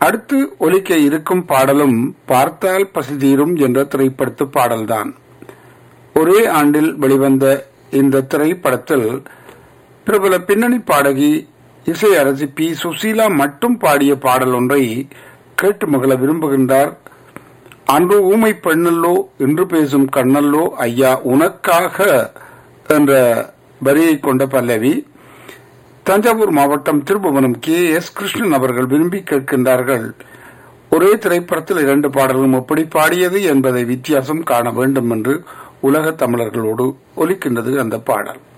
அடுத்து ஒலிக்க இருக்கும் பாடலும் பார்த்தால் பசி தீரும் என்ற திரைப்படத்து பாடல்தான் ஒரே ஆண்டில் வெளிவந்த இந்த திரைப்படத்தில் பிரபல பின்னணி பாடகி இசை அரசி பி சுசீலா மட்டும் பாடிய பாடல் ஒன்றை கேட்டு மகள விரும்புகின்றார் அன்று ஊமை பெண்ணல்லோ இன்று பேசும் கண்ணல்லோ ஐயா உனக்காக என்ற வரியை கொண்ட பல்லவி தஞ்சாவூர் மாவட்டம் திருபுவனம் கே எஸ் கிருஷ்ணன் அவர்கள் விரும்பி கேட்கின்றார்கள் ஒரே திரைப்படத்தில் இரண்டு பாடல்களும் எப்படி பாடியது என்பதை வித்தியாசம் காண வேண்டும் என்று உலக தமிழர்களோடு ஒலிக்கின்றது அந்த பாடல்